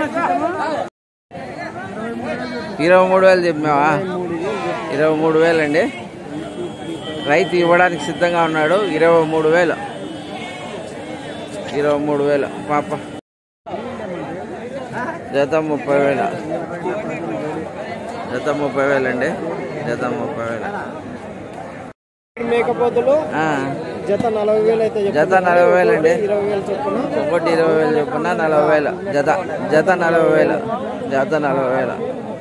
ఇరవై మూడు వేలు చెప్పినావా ఇరవై మూడు వేలు అండి రైతు ఇవ్వడానికి సిద్ధంగా ఉన్నాడు ఇరవై మూడు వేలు ఇరవై మూడు వేలు పాప జత ముప్పై వేలు జత ముప్పై వేలు అండి జత ముప్పై వేలు మేకపోతులు ఆ, జత నలభై వేలు అయితే జత నలభై వేలు అండి ఇరవై వేలు చొప్పున ఒకటి ఇరవై వేలు చొప్పున నలభై వేలు జత జత నలభై వేలు జత నలభై వేలు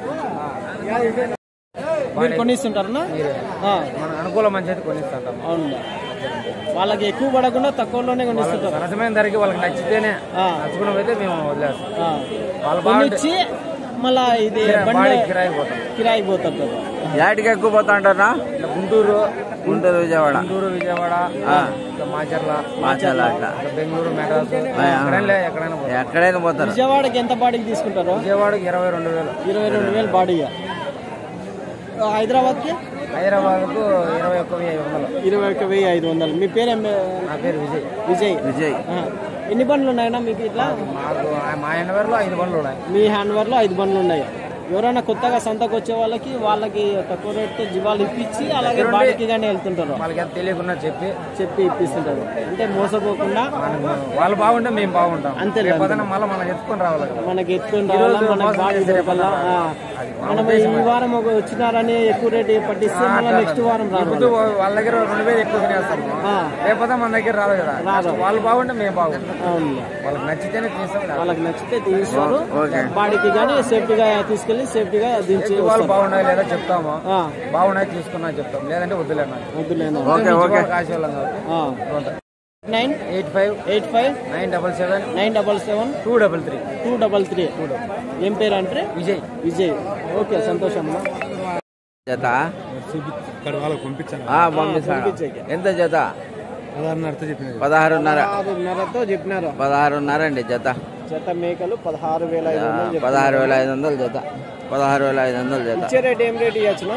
మీరు కొనిస్తుంటారనా ఆ, మన అనుకూలం మంచి అయితే కొనిస్తుంటాం అవును వాళ్ళకి ఎక్కువ పడకుండా తక్కువలోనే కొనిస్తుంటారు సరసమైన ధరకి వాళ్ళకి నచ్చితేనే ఆ, నచ్చుకున్న అయితే మేము వదిలేస్తాం ఆ. వాళ్ళు బాగుంటే కొనిచ్చి మళ్ళా ఇది బండి బాడీ కిరాయి పోతాం కిరాయి పోతుంటారు యాటికి ఎక్కువ పోతా అంటారా ఇట్లా గుంటూరు గుంటూరు విజయవాడ గుంటూరు విజయవాడ ఆ. ఇంకా మాచర్ల మాచాల అట్లా ఇంకా బెంగళూరు మెడ్రాస్ ఆ. ఎక్కడైనా లే, ఎక్కడైనా పోతాం ఎక్కడైనా పోతారు విజయవాడకి ఎంత బాడీకి తీసుకుంటారు విజయవాడకి ఇరవై రెండు వేలు ఇరవై రెండు వేలు బాడీ హైదరాబాద్కి హైదరాబాద్కు ఇరవై ఒక్క వెయ్యి ఐదు వందలు ఇరవై ఒక వెయ్యి ఐదు వందలు మీ పేరు ఏం పే- నా పేరు విజయ్ విజయ్ విజయ్ ఆ. ఎన్ని బండ్లు ఉన్నాయన్నా మీకు ఇట్లా మాకు మా ఎనవేరులో ఐదు బండ్లు ఉన్నాయి మీ హ్యాండ్ లో ఐదు బండ్లు ఉన్నాయి ఎవరైనా కొత్తగా సంతకు వచ్చే వాళ్ళకి వాళ్ళకి తక్కువ రేట్తో జీవాలు ఇప్పించి అలాగే బాడీకి కానీ వెళ్తుంటారు వాళ్ళకి ఎంత తెలియకుండా చెప్పి చెప్పి ఇప్పిస్తుంటారు అంటే మోసపోకుండా మనకు వాళ్ళు బాగుంటే మేము బాగుంటాం అంతే రేపు పొద్దున్న మళ్ళీ మనం ఎత్తుకొని రావాలి కదా మనకి ఎత్తుకొని రావాలా మనకి బాడీ దొరకాలా ఆ. మనం ఈ వారం ఒక వచ్చినారని ఎక్కువ రేట్ పట్టిస్తే మళ్ళీ నెక్స్ట్ వారం రాదు ముందు వాళ్ళ దగ్గర రెండు వేలు ఎక్కువ తినేస్తాము ఆ, రేపొద్దు మన దగ్గర రాదు కదా రాదు. వాళ్ళు బాగుంటే మేము బాగుంటాం అవును వాళ్ళకి నచ్చితేనే తీస్తాం లేదా? వాళ్ళకి నచ్చితే తీస్తారు ఓకే బాడీకి కానీ సేఫ్టీగా తీసుకెళ్లి సేఫ్టీగా దించి వాళ్ళు వస్తారు. బాగున్నాయి లేదా చెప్తాము ఆ, బాగున్నాయి తీసుకున్నా చెప్తాం లేదంటే వద్దులేనా వద్దులేను ఓకే ఓకే కాశీ వాళ్ళం కాదు nine eight five eight five nine double seven nine double seven two double three two double three ఏం పేరు అంటే విజయ్ విజయ్ ఓకే సంతోషం జత ఇక్కడ వాళ్ళకి పంపించాను ఆ, పంపిస్తాను ఎంత జత ఉదాహరణతో చెప్పిన పదహారున్నర పదహారున్నరతో చెప్పినారు పదహారున్నర అండి జత జత మేకలు పదహారు వేల ఐదు ఆ, వందలు చెప్పినారు. పదహారు వేల ఐదు వందలు జత పదహారు వేల ఐదు వందలు జత ఇచ్చే రేట్ ఏం రేట్ ఇవ్వచ్చునా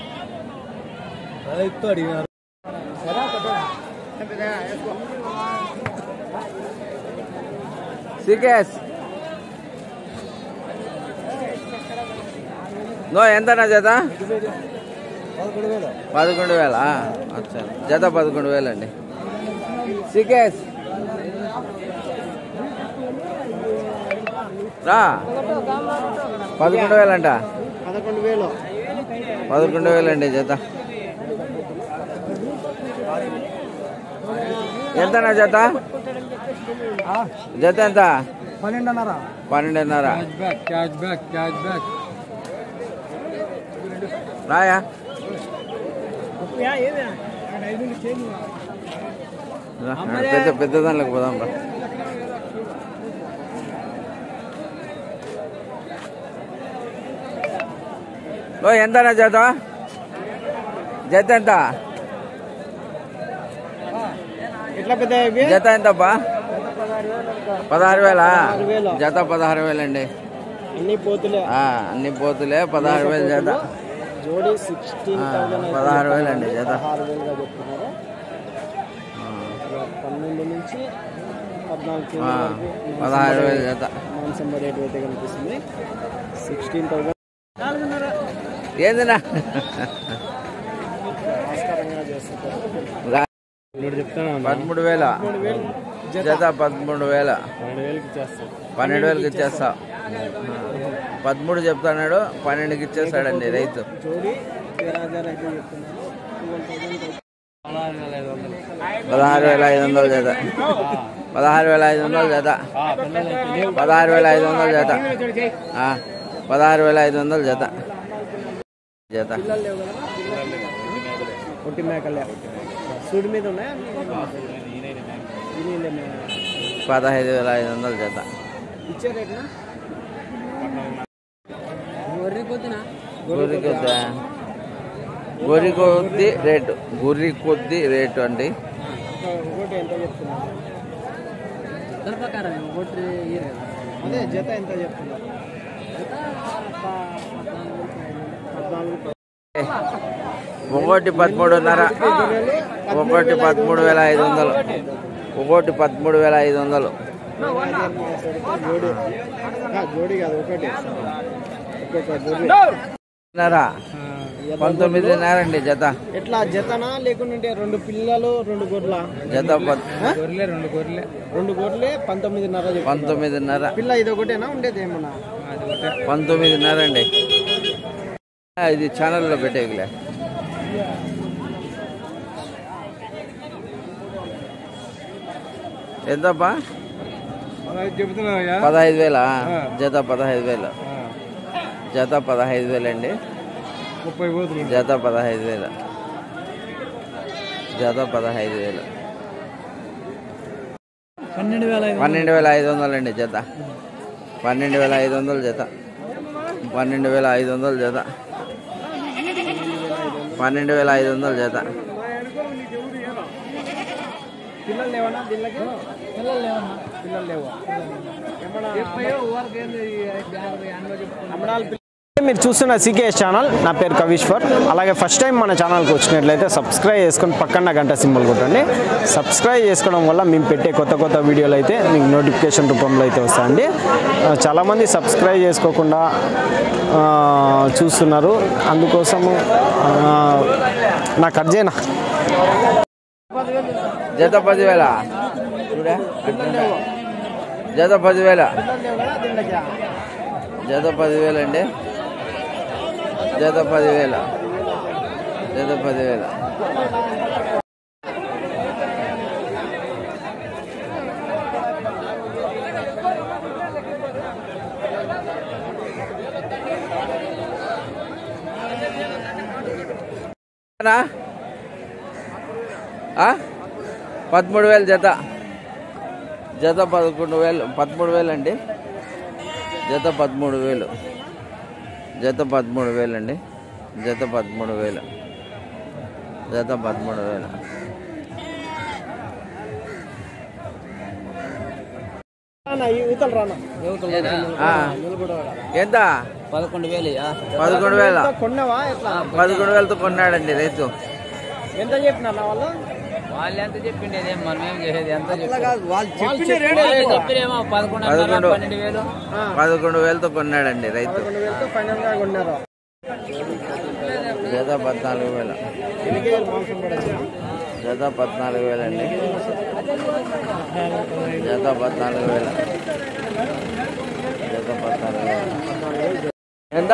అడిగినారు సికేస్ నో ఎంతనా జత పదకొండు వేల అచ్చా జత పదకొండు వేలు అండి సికేస్ రా పదకొండు వేలంట పదకొండు వేలు పదకొండు వేలండి జత ఎంతనా జత జత ఎంత పన్నెండున్నర పన్నెండున్నర back catch back catch back రాయా రా, పెద్ద పెద్ద దాంట్లోకి పోదాం రా ఓ ఎంతనా జత జత ఎంత ఎట్లా పెద్ద ఇవి జత ఎంతప్పా పదహారు వేలా వేలు. జత పదహారు వేలండి అన్ని పోతులే ఆ, అన్ని పోతులే పదహారు వేలు జత జోడీ సిక్స్టీన్ థౌసండ్ పదహారు వేలండి జత పదహారు వేలుగా చెప్తున్నారు పన్నెండు నుంచి పద్నాలుగు ఆ, వరకు పదహారు వేలు జత మాంసం రేట్ అయితే కనిపిస్తుంది సిక్స్టీన్ థౌసండ్ ఏందినా ఆస్కారంగా చేస్తుంటారు రా. ఇప్పుడు చెప్తాను పదమూడు వేల మూడు వేలు జత పదమూడు వేల పన్నెండు వేలకి ఇచ్చేస్తాను పన్నెండు వేలకి ఇచ్చేస్తా పదమూడు చెప్తున్నాడు పన్నెండుకి ఇచ్చేస్తాడండి రైతు జోడీ వేరే హజార్ అయితే చెప్తున్నారు పదహారు వేల ఐదు వందలు జత పదహారు వేల ఐదు వందలు జత పదహారు వేల ఐదు వందలు జత ఆ, పదహారు వేల ఐదు వందలు జత జత పిల్లలు లేవు కదా ఒట్టి మేకలే సూడి మీద ఉన్నాయా ఇదే మే- పదహైదు వేల ఐదు వందలు జత ఇచ్చే రేట్నా వరి కొద్దినా గొర్రె కొద్ది గొర్రె కొద్ది రేటు గొర్రె కొద్ది రేటు అండి ఒకటి ఎంత చెప్తున్నారు ప్రకారం ఒకటి అదే జత ఎంత చెప్తున్నారు పద్నాలుగు ఒకటి పదమూడున్నర ఒకటి పదమూడు వేల ఐదు వందలు ఒకటి పదమూడు వేల ఐదు వందలు జోడి ఆ, జోడి కాదు ఒకటి ఒక్కొక్క జోడి నరా పంతొమ్మిదిన్నర అండి జత ఎట్లా జతనా లేకుంటే రెండు పిల్లలు రెండు గొర్రెల జత పద్- గొర్రెలే రెండు గొర్రెలే రెండు గొర్రెలే పంతొమ్మిదిన్నర చెప్తున్నారు. పంతొమ్మిదిన్నర పిల్ల ఇది ఒకటేనా ఉండేది ఏమన్నా అది ఒకటే పంతొమ్మిదిన్నర అండి ఆ, ఇది ఛానల్లో పెట్టేగిలే ఎంతప్పా అది చెబుతున్నావు పదహైదు వేల జత పదహైదు వేలు జత పదహైదు వేలు అండి ముప్పై పోతులు జత పదహైదు వేలు జత పదహైదు వేలు పన్నెండు వేల పన్నెండు వేల ఐదు వందలు అండి జత పన్నెండు వేల ఐదు వందలు జత పన్నెండు వేల ఐదు వందలు జత పన్నెండు వేల ఐదు వందలు జత పిల్లలు లేవన్నా దీనికి పిల్లలు లేవన్నా పిల్లలు లేవా అమ్మడాలు మీరు చూస్తున్న సీకేఎస్ ఛానల్ నా పేరు కవీశ్వర్ అలాగే ఫస్ట్ టైం మన ఛానల్కి వచ్చినట్లయితే సబ్స్క్రైబ్ చేసుకొని పక్కన గంట సింబల్ కొట్టండి సబ్స్క్రైబ్ చేసుకోవడం వల్ల మేము పెట్టే కొత్త కొత్త వీడియోలు అయితే మీకు నోటిఫికేషన్ రూపంలో అయితే వస్తాయండి ఆ, చాలామంది సబ్స్క్రైబ్ చేసుకోకుండా ఆ, చూస్తున్నారు అందుకోసము ఆ, నాకు అర్జేనా జత పదివేల చూడే జత పదివేల జత పదివేల అండి జత పదివేల జత పదివేల నా? ఆ? పదమూడు వేలు జత జత పదకొండు వేలు పదమూడు వేలు అండి జత పదమూడు వేలు జత పదమూడు వేలు అండి జత పదమూడు వేలు జత పదమూడు వేలు ఆ. ఎంత పదకొండు వేలు పదకొండు వేల కొన్నావా ఎట్లా పదకొండు వేలతో కొన్నాడండి రైతు ఎంత చెప్పినారు నా వాళ్ళు వాళ్ళు ఎంత చెప్పిండేది మనం ఏం చేసేది ఎంత వాళ్ళు చెప్పినేమో పదకొండు పదకొండు. పన్నెండు వేలు పదకొండు వేలతో కొన్నాడండి రైతు పదకొండు వేలతో ఫైనల్ గా కొన్నారు జత పద్నాలుగు వేల ఎన్ని కేజీలు మాంసం పడచ్చు జత పద్నాలుగు వేలండి జత పద్నాలుగు వేల జత పద్నాలుగు వేల ఎంత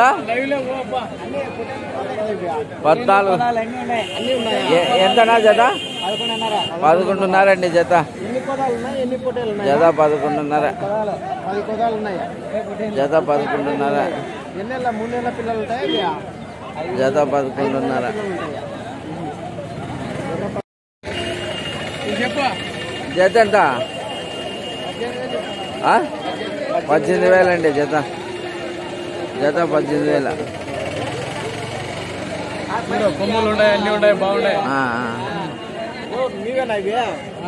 పద్నాలుగు అన్ని ఉన్నాయా ఎ- ఎంతనా జత పదకొండున్నర పదకొండున్నర అండి జత ఎన్ని కోదాలు ఉన్నాయి ఎన్ని పొట్టేలు ఉన్నాయి జత పదకొండున్నర కోదాలు పది కోదాలు ఉన్నాయి జత పదకొండున్నర ఎన్ని నెలల మూడు నెలల పిల్లలు ఉంటాయి ఇవి? జత పదకొండున్నర ఉంటాయా? జత ఎంత ఆ? పద్దెనిమిది వేలండి జత జత పద్దెనిమిది వేల కొమ్ములు ఉన్నాయి అన్ని ఉన్నాయి బాగున్నాయి ఆ, ఆ. ఓ, మీవేనా ఇవి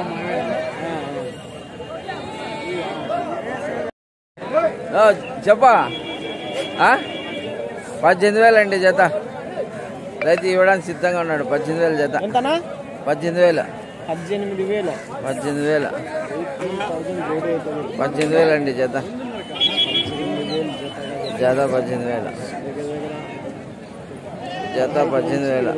ఓ, చెప్పా ఆ? పద్దెనిమిది వేలండి జత రైతు ఇవ్వడానికి సిద్ధంగా ఉన్నాడు పద్దెనిమిది వేల జత ఎంతనా పద్దెనిమిది వేల పద్దెనిమిది వేలు పద్దెనిమిది వేల థౌసండ్ జోడి అవుతుంది పద్దెనిమిది వేలండి జత జత పద్దెనిమిది వేల జత పద్దెనిమిది వేల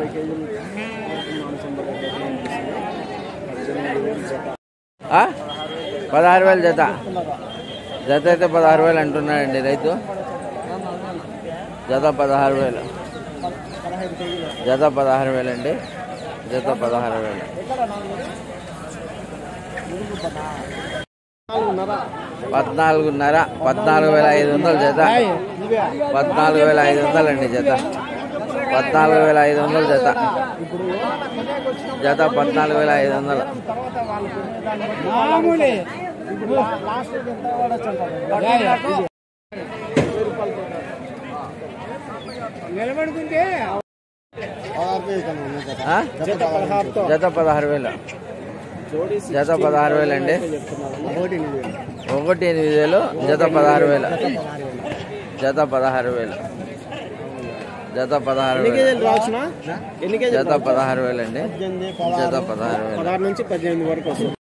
ఆ? పదహారు వేలు జత జత అయితే పదహారు వేలు అంటున్నాడండి రైతు జత పదహారు వేలు జత పదహారు వేలు అండి జత పదహారు వేలు నాలుగున్నర పద్నాలుగున్నర పద్నాలుగు వేల ఐదు వందలు జత ఇవే పద్నాలుగు వేల ఐదు వందలు అండి జత పద్నాలుగు వేల ఐదు వందలు జత ఇప్పుడు జత పద్నాలుగు వేల ఐదు వందలు తర్వాత వాళ్ళు కొనే దాన్ని బట్టి మామూలే ఇప్పుడు లాస్ట్ ఎంత పడచ్చు అంటారు నిలబడుకుంటే ఆ? జత పదహారుతో జత పదహారు వేలు జోడి జత పదహారు వేలు అండి ఒకటి ఎనిమిది ఒకటి ఎనిమిది వేలు జత పదహారు వేలు జత పదహారు వేలు జత పదహారు ఎన్ని వేలు కేజీలు రావచ్చునా ఎన్ని కేజీలు జత పదహారు వేలు అండి పద్దెనిమిది జత పదహారు పదహారు వేలు పదహారు నుంచి పద్దెనిమిది వరకు వస్తుంది